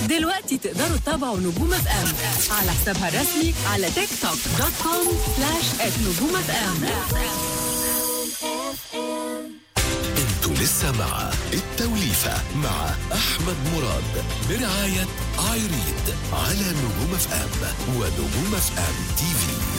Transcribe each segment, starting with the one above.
دلوقتي تقدروا تتابعوا نجوم اف ام على حسابها الرسمي على تيك توك دوت كوم سلاش نجوم اف ام انتوا لسه مع التوليفة مع أحمد مراد برعاية ايريد على نجوم اف ام ونجوم اف ام تي في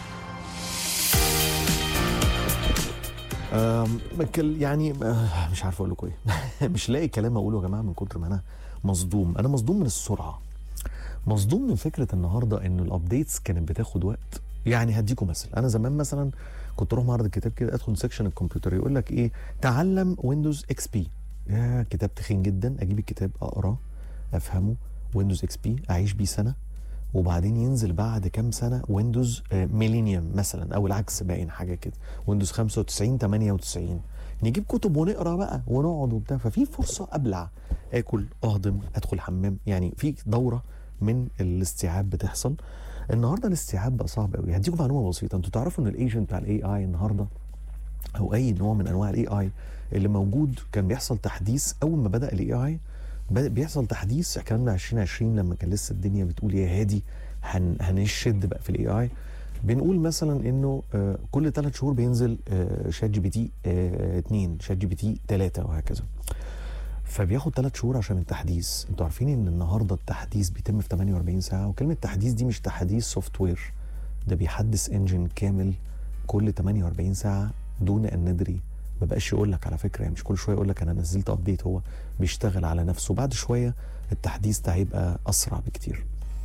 آم، بكل- يعني آه، مش عارف اقول لكم ايه مش لاقي كلام اقوله يا جماعه من كتر ما انا مصدوم انا مصدوم من السرعه مصدوم من فكره النهارده ان الابديتس كانت بتاخد وقت يعني هديكم مثل انا زمان مثلا كنت اروح معرض الكتاب كده ادخل سيكشن الكمبيوتر يقول لك ايه تعلم ويندوز اكس بي يا كتاب تخين جدا اجيب الكتاب اقراه افهمه ويندوز اكس بي اعيش بيه سنه وبعدين ينزل بعد كام سنه ويندوز ميلينيوم مثلا او العكس باين حاجه كده ويندوز 95 98 نجيب كتب ونقرا بقى ونقعد وبتاع ففي فرصه ابلع اكل اهضم ادخل حمام يعني في دوره من الاستيعاب بتحصل النهارده الاستيعاب بقى صعب قوي هديكم معلومه بسيطه انتوا تعرفوا ان الايجنت بتاع الاي اي النهارده او اي نوع من انواع الاي اي اللي موجود كان بيحصل تحديث اول ما بدا الاي اي بيحصل تحديث الكلام ده 2020 لما كان لسه الدنيا بتقول يا هادي هن هنشد بقى في الاي اي بنقول مثلا انه آه، كل ثلاث شهور بينزل آه، شات جي بي تي 2 شات جي بي تي 3 وهكذا فبياخد ثلاث شهور عشان التحديث انتوا عارفين ان النهارده التحديث بيتم في 48 ساعه وكلمه تحديث دي مش تحديث سوفت وير ده بيحدث انجن كامل كل 48 ساعه دون ان ندري ما بقاش يقول لك على فكره يعني مش كل شويه يقول لك انا نزلت ابديت هو بيشتغل على نفسه بعد شويه التحديث ده هيبقى اسرع بكتير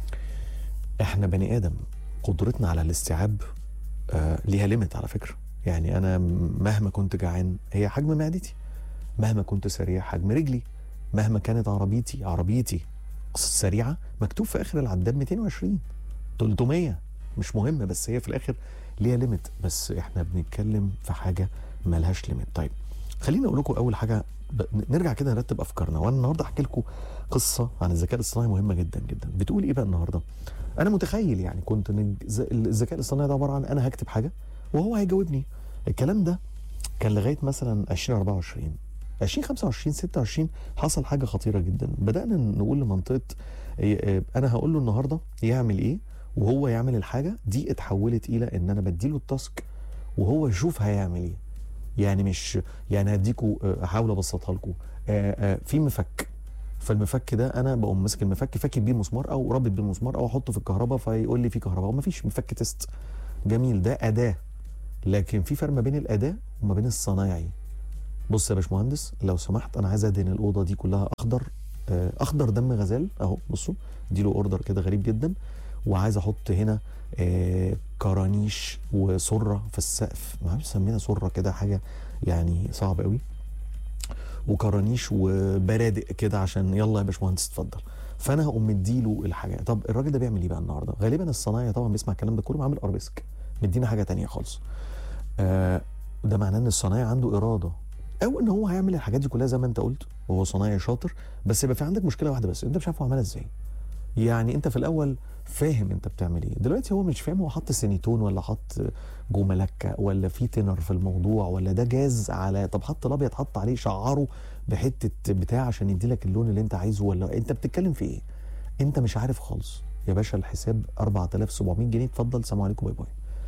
احنا بني ادم قدرتنا على الاستيعاب آه ليها ليميت على فكره يعني انا مهما كنت جعان هي حجم معدتي مهما كنت سريع حجم رجلي مهما كانت عربيتي عربيتي سريعه مكتوب في اخر العداد 220 300 مش مهم بس هي في الاخر ليها ليميت بس احنا بنتكلم في حاجه ملهاش ليميت طيب خليني اقول لكم اول حاجه ب... نرجع كده نرتب افكارنا وانا النهارده احكي لكم قصه عن الذكاء الاصطناعي مهمه جدا جدا بتقول ايه بقى النهارده انا متخيل يعني كنت ان الز- الذكاء الاصطناعي ده عباره عن انا هكتب حاجه وهو هيجاوبني الكلام ده كان لغايه مثلا 2024 2025 26 حصل حاجه خطيره جدا بدانا نقول لمنطقه إيه، إيه، انا هقول له النهارده يعمل ايه وهو يعمل الحاجه دي اتحولت الى ان انا بديله التاسك وهو يشوف هيعمل ايه يعني مش يعني هديكوا آه، احاول ابسطها لكم آه، آه، في مفك فالمفك ده انا بقوم ماسك المفك فاكك بيه المسمار او رابط بيه المسمار او احطه في الكهرباء فيقول لي في كهرباء وما فيش مفك تيست جميل ده اداه لكن في فرق ما بين الاداه وما بين الصنايعي بص يا باشمهندس لو سمحت انا عايز ادهن الاوضه دي كلها اخضر آه، اخضر دم غزال اهو بصوا دي له اوردر كده غريب جدا وعايز احط هنا آه، كرانيش وسره في السقف ما اعرفش سمينا سره كده حاجه يعني صعب قوي وكرانيش وبرادق كده عشان يلا يا باشمهندس اتفضل فانا هقوم مديله الحاجه طب الراجل ده بيعمل ايه بقى النهارده غالبا الصنايعي طبعا بيسمع الكلام ده كله عامل ارابيسك مدينا حاجه تانية خالص آه ده معناه ان الصنايعي عنده اراده او ان هو هيعمل الحاجات دي كلها زي ما انت قلت وهو صنايعي شاطر بس يبقى في عندك مشكله واحده بس انت مش عارف هو عملها ازاي يعني انت في الاول فاهم انت بتعمل ايه دلوقتي هو مش فاهم هو حط سينيتون ولا حط جملكه ولا في تنر في الموضوع ولا ده جاز على طب حط الابيض حط عليه شعره بحته بتاع عشان يدي لك اللون اللي انت عايزه ولا انت بتتكلم في ايه انت مش عارف خالص يا باشا الحساب 4700 جنيه اتفضل سلام عليكم باي باي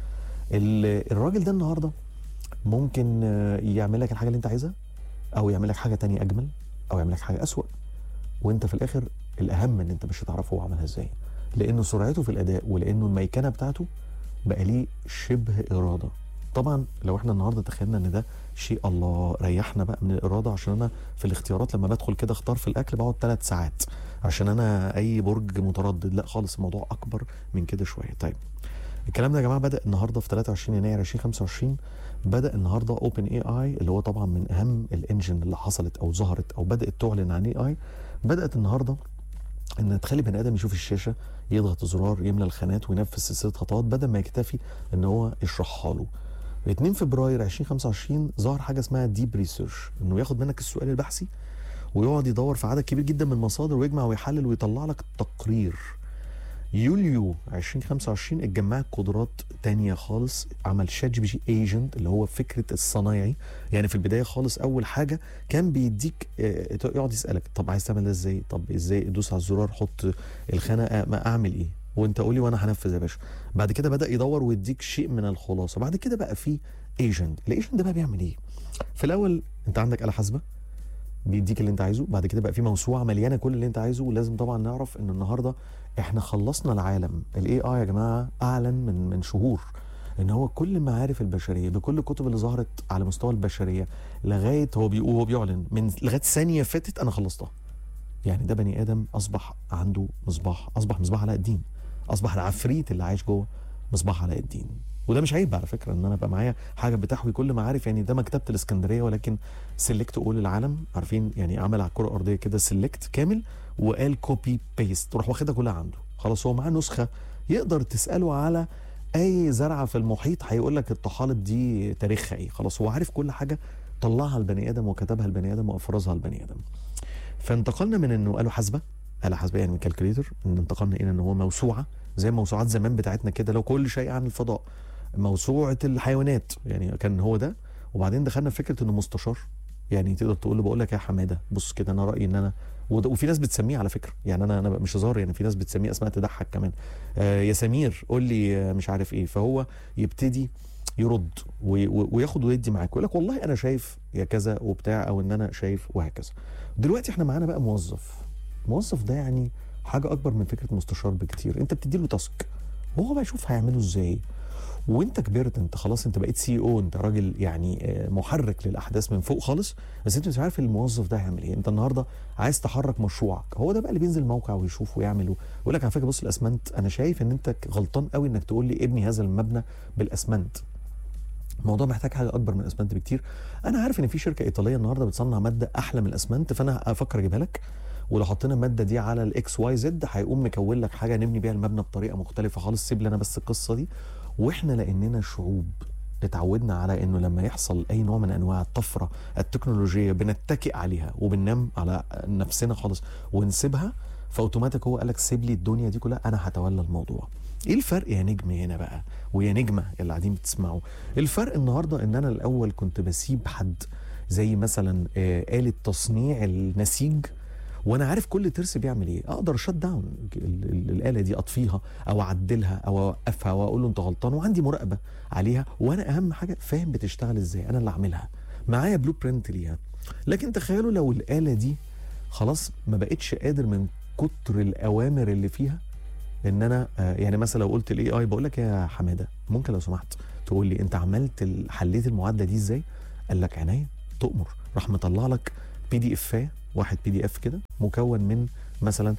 ال- الراجل ده النهارده ممكن آه، يعمل لك الحاجه اللي انت عايزها او يعمل لك حاجه تانية اجمل او يعمل لك حاجه اسوأ وانت في الاخر الاهم ان انت مش هتعرف هو عملها ازاي لانه سرعته في الاداء ولانه الميكنه بتاعته بقى ليه شبه اراده طبعا لو احنا النهارده تخيلنا ان ده شيء الله ريحنا بقى من الاراده عشان انا في الاختيارات لما بدخل كده اختار في الاكل بقعد ثلاث ساعات عشان انا اي برج متردد لا خالص الموضوع اكبر من كده شويه طيب الكلام ده يا جماعه بدا النهارده في 23 يناير 2025 بدا النهارده اوبن اي اي اللي هو طبعا من اهم الانجن اللي حصلت او ظهرت او بدات تعلن عن اي اي بدات النهارده ان تخلي بني ادم يشوف الشاشه يضغط زرار يملى الخانات وينفذ سلسله خطوات بدل ما يكتفي ان هو يشرحها له 2 فبراير 2025 ظهر حاجه اسمها ديب ريسيرش انه ياخد منك السؤال البحثي ويقعد يدور في عدد كبير جدا من المصادر ويجمع ويحلل ويطلع لك تقرير يوليو 2025 اتجمعت قدرات تانية خالص عمل شات جي بي جي ايجنت اللي هو فكره الصنايعي يعني في البدايه خالص اول حاجه كان بيديك آه، يقعد يسالك طب عايز تعمل ده ازاي طب ازاي ادوس على الزرار حط الخانه آه، ما اعمل ايه وانت قولي وانا هنفذ يا باشا بعد كده بدا يدور ويديك شيء من الخلاصه بعد كده بقى في ايجنت الايجنت ده بقى بيعمل ايه في الاول انت عندك آلة حاسبه بيديك اللي انت عايزه بعد كده بقى في موسوعه مليانه كل اللي انت عايزه ولازم طبعا نعرف ان النهارده احنا خلصنا العالم الاي اي يا جماعه اعلن من من شهور ان هو كل المعارف البشريه بكل الكتب اللي ظهرت على مستوى البشريه لغايه هو بيقول هو بيعلن من لغايه ثانيه فاتت انا خلصتها يعني ده بني ادم اصبح عنده مصباح اصبح مصباح علاء الدين اصبح العفريت اللي عايش جوه مصباح علاء الدين وده مش عيب على فكره ان انا ابقى معايا حاجه بتحوي كل معارف يعني ده مكتبه الاسكندريه ولكن سيلكت اول العالم عارفين يعني عمل على الكره الارضيه كده سيلكت كامل وقال كوبي بيست تروح واخدها كلها عنده خلاص هو معاه نسخه يقدر تساله على اي زرعه في المحيط هيقول لك الطحالب دي تاريخها ايه خلاص هو عارف كل حاجه طلعها البني ادم وكتبها البني ادم وافرزها البني ادم فانتقلنا من انه قالوا حاسبه آلة حاسبة يعني من كالكوليتر ان انتقلنا الى ان هو موسوعه زي موسوعات زمان بتاعتنا كده لو كل شيء عن الفضاء موسوعه الحيوانات يعني كان هو ده وبعدين دخلنا في فكره انه مستشار يعني تقدر تقول له بقول لك يا حماده بص كده انا رايي ان انا وده- وفي ناس بتسميه على فكره يعني انا انا مش هزار يعني في ناس بتسميه اسماء تضحك كمان آه يا سمير قول لي آه، مش عارف ايه فهو يبتدي يرد وي- و- وياخد ويدي معاك ويقول لك والله انا شايف يا كذا وبتاع او ان انا شايف وهكذا دلوقتي احنا معانا بقى موظف موظف ده يعني حاجه اكبر من فكره مستشار بكتير انت بتدي له تاسك وهو بقى يشوف هيعمله ازاي وانت كبرت انت خلاص انت بقيت سي او انت راجل يعني آه، محرك للاحداث من فوق خالص بس انت مش عارف الموظف ده هيعمل ايه انت النهارده عايز تحرك مشروعك هو ده بقى اللي بينزل موقع ويشوف ويعمل ويقول لك على فكره بص الاسمنت انا شايف ان انت غلطان قوي انك تقول لي ابني هذا المبنى بالاسمنت الموضوع محتاج حاجه اكبر من الاسمنت بكتير انا عارف ان في شركه ايطاليه النهارده بتصنع ماده احلى من الاسمنت فانا افكر اجيبها لك ولو حطينا الماده دي على الاكس واي زد هيقوم مكون لك حاجه نبني بيها المبنى بطريقه مختلفه خالص سيب لي انا بس القصه دي واحنا لاننا شعوب اتعودنا على انه لما يحصل اي نوع من انواع الطفره التكنولوجيه بنتكئ عليها وبننام على نفسنا خالص ونسيبها فاوتوماتيك هو قال لك سيب لي الدنيا دي كلها انا هتولى الموضوع ايه الفرق يا نجم هنا بقى ويا نجمه اللي قاعدين بتسمعوا الفرق النهارده ان انا الاول كنت بسيب حد زي مثلا آه، آلة تصنيع النسيج وانا عارف كل ترس بيعمل ايه اقدر شت داون ال- ال- الاله دي اطفيها او اعدلها او اوقفها واقول له انت غلطان وعندي مراقبه عليها وانا اهم حاجه فاهم بتشتغل ازاي انا اللي اعملها معايا بلو برنت ليها لكن تخيلوا لو الاله دي خلاص ما بقتش قادر من كتر الاوامر اللي فيها ان انا آه، يعني مثلا لو قلت الاي اي بقول لك يا حماده ممكن لو سمحت تقول لي انت عملت ال- حليت المعادله دي ازاي قال لك عينيا تؤمر راح مطلع لك بي دي اف واحد بي دي اف كده مكون من مثلا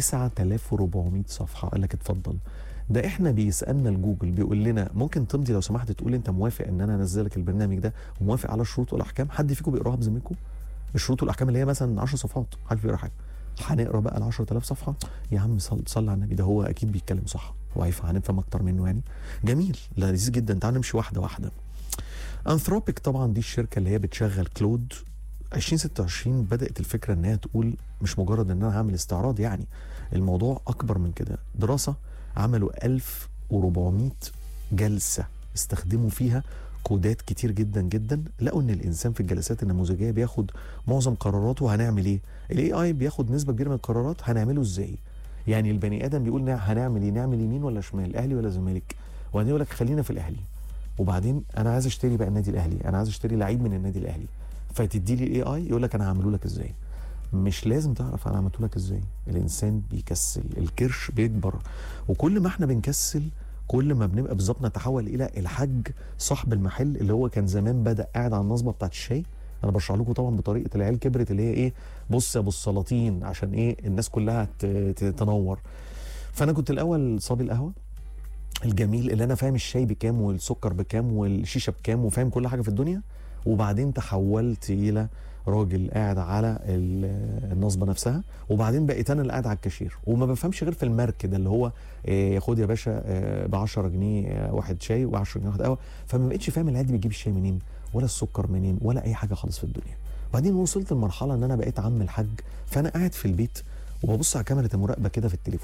9400 صفحه قال لك اتفضل ده احنا بيسالنا الجوجل بيقول لنا ممكن تمضي لو سمحت تقول انت موافق ان انا انزلك البرنامج ده وموافق على الشروط والاحكام حد فيكم بيقراها بذمتكم الشروط والاحكام اللي هي مثلا 10 صفحات حد بيقرا حاجه هنقرا بقى ال 10000 صفحه يا عم صل, صل على النبي ده هو اكيد بيتكلم صح هو هيفهم هنفهم اكتر منه يعني جميل لذيذ جدا تعال نمشي واحده واحده انثروبيك طبعا دي الشركه اللي هي بتشغل كلود 2026 بدات الفكره ان هي تقول مش مجرد ان انا هعمل استعراض يعني الموضوع اكبر من كده دراسه عملوا 1400 جلسه استخدموا فيها كودات كتير جدا جدا لقوا ان الانسان في الجلسات النموذجيه بياخد معظم قراراته هنعمل ايه الاي اي بياخد نسبه كبيره من القرارات هنعمله ازاي يعني البني ادم بيقول نع- هنعمل ايه نعمل يمين ولا شمال اهلي ولا زمالك وبعدين يقول لك خلينا في الاهلي وبعدين انا عايز اشتري بقى النادي الاهلي انا عايز اشتري لعيب من النادي الاهلي فتدي لي الاي اي يقول لك انا هعمله لك ازاي مش لازم تعرف انا عملته لك ازاي الانسان بيكسل الكرش بيكبر وكل ما احنا بنكسل كل ما بنبقى بالظبط نتحول الى الحاج صاحب المحل اللي هو كان زمان بدا قاعد على النصبه بتاعت الشاي انا بشرح لكم طبعا بطريقه العيال كبرت اللي هي ايه بص يا ابو السلاطين عشان ايه الناس كلها ت- ت- تنور فانا كنت الاول صبي القهوه الجميل اللي انا فاهم الشاي بكام والسكر بكام والشيشه بكام وفاهم كل حاجه في الدنيا وبعدين تحولت الى راجل قاعد على ال- النصبه نفسها وبعدين بقيت انا اللي قاعد على الكاشير وما بفهمش غير في المارك ده اللي هو آه، خد يا باشا ب 10 جنيه آه، واحد شاي و10 جنيه واحد قهوه فما بقتش فاهم العيال دي بتجيب الشاي منين ولا السكر منين ولا اي حاجه خالص في الدنيا وبعدين وصلت لمرحله ان انا بقيت عم الحاج فانا قاعد في البيت وببص على كاميرا المراقبه كده في التليفون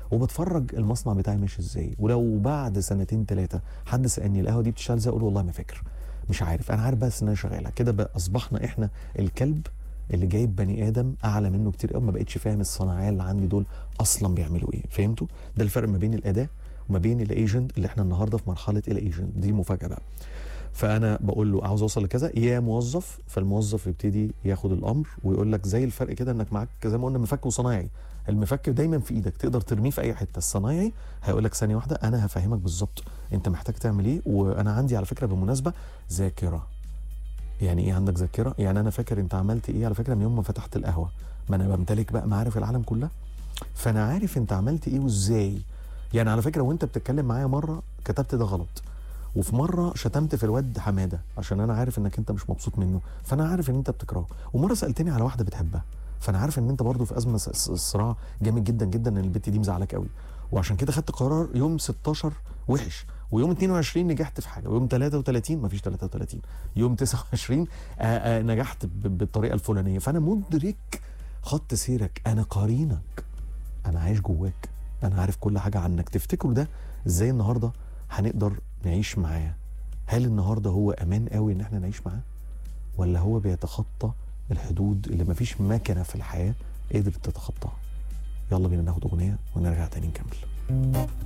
وبتفرج المصنع بتاعي ماشي ازاي ولو بعد سنتين ثلاثه حد سالني القهوه دي بتشتغل ازاي اقول والله ما فاكر مش عارف انا عارف بس انها شغاله كده بقى اصبحنا احنا الكلب اللي جايب بني ادم اعلى منه كتير قوي ما بقتش فاهم الصناعيه اللي عندي دول اصلا بيعملوا ايه فهمتوا ده الفرق ما بين الاداه وما بين الايجنت اللي احنا النهارده في مرحله الايجنت دي مفاجاه بقى فانا بقول له عاوز اوصل لكذا يا موظف فالموظف يبتدي ياخد الامر ويقول لك زي الفرق كده انك معاك زي ما قلنا مفك وصنايعي المفك دايما في ايدك تقدر ترميه في اي حته الصنايعي هيقول لك ثانيه واحده انا هفهمك بالظبط انت محتاج تعمل ايه وانا عندي على فكره بالمناسبه ذاكره يعني ايه عندك ذاكره يعني انا فاكر انت عملت ايه على فكره من يوم ما فتحت القهوه ما انا بمتلك بقى معارف العالم كلها فانا عارف انت عملت ايه وازاي يعني على فكره وانت بتتكلم معايا مره كتبت ده غلط وفي مره شتمت في الواد حماده عشان انا عارف انك انت مش مبسوط منه فانا عارف ان انت بتكرهه ومره سالتني على واحده بتحبها فانا عارف ان انت برضو في ازمه س- س- صراع جامد جدا جدا ان البت دي مزعلاك قوي وعشان كده خدت قرار يوم 16 وحش ويوم 22 نجحت في حاجه ويوم 33 مفيش 33 يوم 29 آآ آآ نجحت ب- بالطريقه الفلانيه فانا مدرك خط سيرك انا قرينك انا عايش جواك انا عارف كل حاجه عنك تفتكروا ده ازاي النهارده هنقدر نعيش معاه هل النهارده هو امان قوي ان احنا نعيش معاه ولا هو بيتخطى الحدود اللي مفيش مكنه في الحياه قدرت تتخطاها يلا بينا ناخد اغنيه ونرجع تاني نكمل